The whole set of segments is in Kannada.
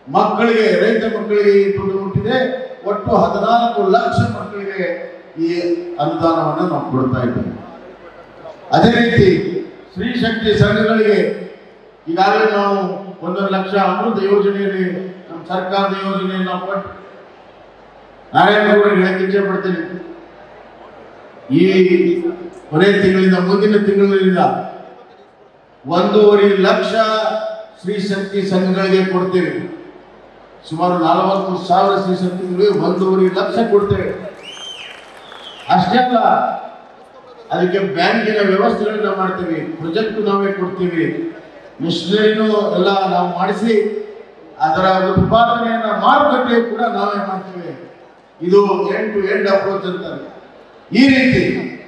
ಮಕ್ಕಳಿಗೆ ರೈತ ಮಕ್ಕಳಿಗೆ ಈ ದುಡ್ಡು ಮುಟ್ಟಿದೆ ಒಟ್ಟು ಹದಿನಾಲ್ಕು ಲಕ್ಷ ಮಕ್ಕಳಿಗೆ ಈ ಅನುದಾನವನ್ನು ನಾವು ಕೊಡ್ತಾ ಇದ್ದೇವೆ ಅದೇ ರೀತಿ ಸ್ತ್ರೀ ಶಕ್ತಿ ಸಂಘಗಳಿಗೆ ಈಗಾಗಲೇ ನಾವು ಒಂದೊಂದು ಲಕ್ಷ ಅಮೃತ ಯೋಜನೆಯಲ್ಲಿ ನಮ್ಮ ಸರ್ಕಾರದ ಯೋಜನೆಯಲ್ಲಿ ನಾವು ಕೊಟ್ಟು ನಾರಾಯಣಗೌಡರಿಗೆ ಹೇಳಕ್ಕೆ ಇಚ್ಛೆ ಪಡ್ತೀನಿ ಈ ಕೊನೆ ತಿಂಗಳಿಂದ ಮುಂದಿನ ತಿಂಗಳಿಂದ ಒಂದೂವರೆ ಲಕ್ಷ ಸ್ತ್ರೀ ಶಕ್ತಿ ಸಂಘಗಳಿಗೆ ಕೊಡ್ತೇವೆ ಸುಮಾರು ನಲವತ್ತು ಸಾವಿರ ಸ್ತ್ರೀ ಶಕ್ತಿಗಳಿಗೆ ಒಂದೂವರೆ ಲಕ್ಷ ಕೊಡ್ತೇವೆ ಅಷ್ಟೇ ಅಲ್ಲ ಅದಕ್ಕೆ ಬ್ಯಾಂಕಿನ ವ್ಯವಸ್ಥೆಗಳನ್ನ ಮಾಡ್ತೀವಿ ಪ್ರೊಜೆಕ್ಟ್ ನಾವೇ ಕೊಡ್ತೀವಿ ಮಿಷನರಿನೂ ಎಲ್ಲ ನಾವು ಮಾಡಿಸಿ ಅದರ ಉತ್ಪಾದನೆಯನ್ನ ಮಾರುಕಟ್ಟೆ ಕೂಡ ನಾವೇ ಮಾಡ್ತೀವಿ ಇದು ಎಂಡ್ ಟು ಎಂಡ್ ಅಪ್ರೋಚ್ ಅಂತಾರೆ ಈ ರೀತಿ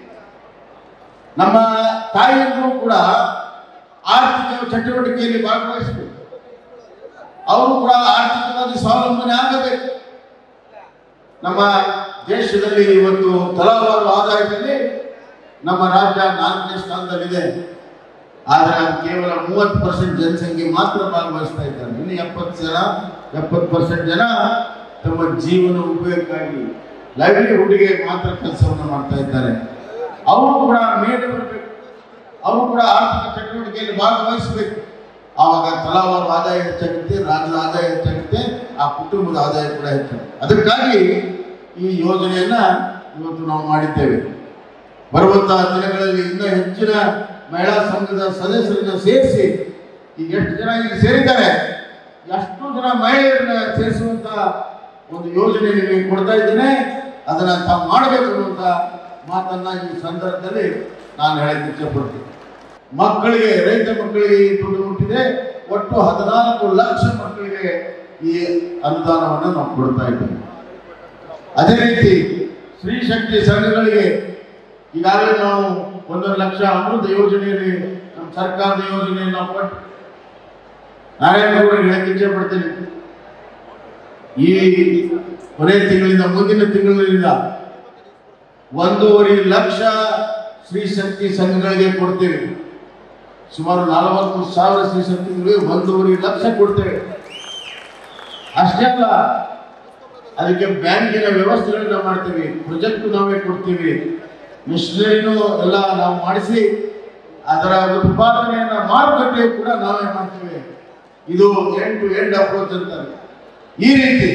ನಮ್ಮ ತಾಯಿಯರು ಕೂಡ ಆರ್ಥಿಕ ಚಟುವಟಿಕೆಯಲ್ಲಿ ಭಾಗವಹಿಸಬೇಕು ಅವರು ಕೂಡ ಆರ್ಥಿಕವಾಗಿ ಸ್ವಾವಲಂಬನೆ ಆಗಬೇಕು ನಮ್ಮ ದೇಶದಲ್ಲಿ ಇವತ್ತು ತಲಾವಾರು ಆದಾಯದಲ್ಲಿ ನಮ್ಮ ರಾಜ್ಯ ನಾಲ್ಕನೇ ಸ್ಥಾನದಲ್ಲಿದೆ ಆದರೆ ಅದು ಕೇವಲ ಮೂವತ್ತು ಪರ್ಸೆಂಟ್ ಜನಸಂಖ್ಯೆ ಮಾತ್ರ ಭಾಗವಹಿಸ್ತಾ ಇದ್ದಾರೆ ಇನ್ನು ಎಪ್ಪತ್ತು ಜನ ಎಪ್ಪತ್ತು ಪರ್ಸೆಂಟ್ ಜನ ತಮ್ಮ ಜೀವನ ಉಪಯೋಗಕ್ಕಾಗಿ ಲೈವ್ಲಿಹುಡ್ಗೆ ಮಾತ್ರ ಕೆಲಸವನ್ನು ಮಾಡ್ತಾ ಇದ್ದಾರೆ ಅವರು ಕೂಡ ಮೇಲೆ ಬರಬೇಕು ಅವರು ಕೂಡ ಆರ್ಥಿಕ ಚಟುವಟಿಕೆಯಲ್ಲಿ ಭಾಗವಹಿಸಬೇಕು ಆವಾಗ ತಲಾವಾರು ಆದಾಯ ಹೆಚ್ಚಾಗುತ್ತೆ ರಾಜ್ಯದ ಆದಾಯ ಹೆಚ್ಚಾಗುತ್ತೆ ಆ ಕುಟುಂಬದ ಆದಾಯ ಕೂಡ ಹೆಚ್ಚಾಗುತ್ತೆ ಅದಕ್ಕಾಗಿ ಈ ಯೋಜನೆಯನ್ನ ಇವತ್ತು ನಾವು ಮಾಡಿದ್ದೇವೆ ಬರುವಂತಹ ದಿನಗಳಲ್ಲಿ ಇನ್ನೂ ಹೆಚ್ಚಿನ ಮಹಿಳಾ ಸಂಘದ ಸದಸ್ಯರನ್ನ ಸೇರಿಸಿ ಈಗ ಎಷ್ಟು ಜನ ಇಲ್ಲಿ ಸೇರಿದ್ದಾರೆ ಎಷ್ಟು ಜನ ಮಹಿಳೆಯರನ್ನ ಸೇರಿಸುವಂತ ಒಂದು ಯೋಜನೆ ನಿಮಗೆ ಕೊಡ್ತಾ ಇದ್ದೇನೆ ಅದನ್ನ ತಾವು ಮಾಡಬೇಕು ಅನ್ನುವಂತ ಮಾತನ್ನ ಈ ಸಂದರ್ಭದಲ್ಲಿ ನಾನು ಹೇಳಕ್ಕೆ ಇಚ್ಛೆಪಡ್ತೀನಿ ಮಕ್ಕಳಿಗೆ ರೈತ ಮಕ್ಕಳಿಗೆ ಈ ದುಡ್ಡು ಮುಟ್ಟಿದೆ ಒಟ್ಟು ಹದಿನಾಲ್ಕು ಲಕ್ಷ ಮಕ್ಕಳಿಗೆ ಈ ಅನುದಾನವನ್ನು ನಾವು ಕೊಡ್ತಾ ಇದ್ದೇವೆ ಅದೇ ರೀತಿ ಸ್ತ್ರೀ ಶಕ್ತಿ ಸಂಘಗಳಿಗೆ ಈಗಾಗಲೇ ನಾವು ಒಂದೊಂದು ಲಕ್ಷ ಅಮೃತ ಯೋಜನೆಯಲ್ಲಿ ನಮ್ಮ ಸರ್ಕಾರದ ಯೋಜನೆಯಲ್ಲಿ ನಾವು ಕೊಟ್ಟು ನಾರಾಯಣಗೌಡರಿಗೆ ಹೇಳಕ್ಕೆ ಇಚ್ಛೆ ಪಡ್ತೀನಿ ಈ ಕೊನೆ ತಿಂಗಳಿಂದ ಮುಂದಿನ ತಿಂಗಳಿಂದ ಒಂದೂವರೆ ಲಕ್ಷ ಸ್ತ್ರೀ ಶಕ್ತಿ ಸಂಘಗಳಿಗೆ ಕೊಡ್ತೇವೆ ಸುಮಾರು ನಲವತ್ತು ಸಾವಿರ ಸ್ತ್ರೀ ಶಕ್ತಿಗಳಿಗೆ ಒಂದೂವರೆ ಲಕ್ಷ ಕೊಡ್ತೇವೆ ಅಷ್ಟೇ ಅಲ್ಲ ಅದಕ್ಕೆ ಬ್ಯಾಂಕಿನ ವ್ಯವಸ್ಥೆಗಳನ್ನ ಮಾಡ್ತೀವಿ ಪ್ರೊಜೆಕ್ಟ್ ನಾವೇ ಕೊಡ್ತೀವಿ ಮಿಷನರಿನೂ ಎಲ್ಲ ನಾವು ಮಾಡಿಸಿ ಅದರ ಉತ್ಪಾದನೆಯನ್ನ ಮಾರುಕಟ್ಟೆ ಕೂಡ ನಾವೇ ಮಾಡ್ತೀವಿ ಇದು ಎಂಡ್ ಟು ಎಂಡ್ ಅಪ್ರೋಚ್ ಅಂತಾರೆ ಈ ರೀತಿ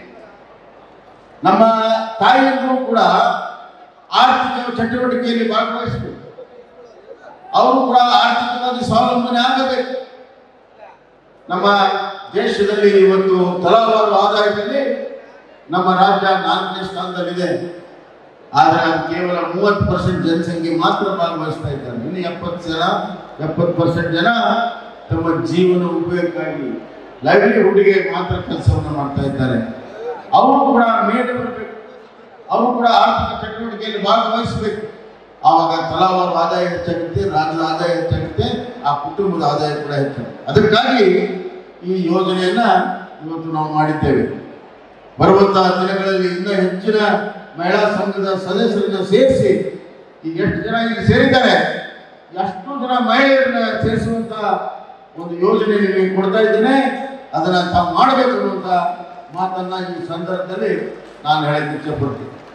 ನಮ್ಮ ತಾಯಿಯರು ಕೂಡ ಆರ್ಥಿಕ ಚಟುವಟಿಕೆಯಲ್ಲಿ ಭಾಗವಹಿಸಬೇಕು ಅವರು ಕೂಡ ಆರ್ಥಿಕವಾಗಿ ಸ್ವಾವಲಂಬನೆ ಆಗಬೇಕು ನಮ್ಮ ದೇಶದಲ್ಲಿ ಇವತ್ತು ತಲಾವಾರು ಆದಾಯದಲ್ಲಿ ನಮ್ಮ ರಾಜ್ಯ ನಾಲ್ಕನೇ ಸ್ಥಾನದಲ್ಲಿದೆ ಆದರೆ ಅದು ಕೇವಲ ಮೂವತ್ತು ಪರ್ಸೆಂಟ್ ಜನಸಂಖ್ಯೆ ಮಾತ್ರ ಭಾಗವಹಿಸ್ತಾ ಇದ್ದಾರೆ ಇನ್ನು ಎಪ್ಪತ್ತು ಜನ ಎಪ್ಪತ್ತು ಪರ್ಸೆಂಟ್ ಜನ ತಮ್ಮ ಜೀವನ ಉಪಯೋಗಕ್ಕಾಗಿ ಲೈವ್ಲಿಹುಡ್ಗೆ ಮಾತ್ರ ಕೆಲಸವನ್ನು ಮಾಡ್ತಾ ಇದ್ದಾರೆ ಅವರು ಕೂಡ ಮೇಲೆ ಬರಬೇಕು ಅವರು ಕೂಡ ಆರ್ಥಿಕ ಚಟುವಟಿಕೆಯಲ್ಲಿ ಭಾಗವಹಿಸಬೇಕು ಆವಾಗ ತಲಾವಾರು ಆದಾಯ ಹೆಚ್ಚಾಗುತ್ತೆ ರಾಜ್ಯದ ಆದಾಯ ಹೆಚ್ಚಾಗುತ್ತೆ ಆ ಕುಟುಂಬದ ಆದಾಯ ಕೂಡ ಹೆಚ್ಚಾಗುತ್ತೆ ಅದಕ್ಕಾಗಿ ಈ ಯೋಜನೆಯನ್ನ ಇವತ್ತು ನಾವು ಮಾಡಿದ್ದೇವೆ ಬರುವಂತಹ ದಿನಗಳಲ್ಲಿ ಇನ್ನೂ ಹೆಚ್ಚಿನ ಮಹಿಳಾ ಸಂಘದ ಸದಸ್ಯರನ್ನ ಸೇರಿಸಿ ಈಗ ಎಷ್ಟು ಜನ ಇಲ್ಲಿ ಸೇರಿದ್ದಾರೆ ಎಷ್ಟು ಜನ ಮಹಿಳೆಯರನ್ನ ಸೇರಿಸುವಂತ ಒಂದು ಯೋಜನೆ ನಿಮಗೆ ಕೊಡ್ತಾ ಇದ್ದೇನೆ ಅದನ್ನ ತಾವು ಮಾಡಬೇಕು ಅನ್ನುವಂತ ಮಾತನ್ನ ಈ ಸಂದರ್ಭದಲ್ಲಿ ನಾನು ಹೇಳಕ್ಕೆ ಇಚ್ಛೆ ಪಡ್ತೀನಿ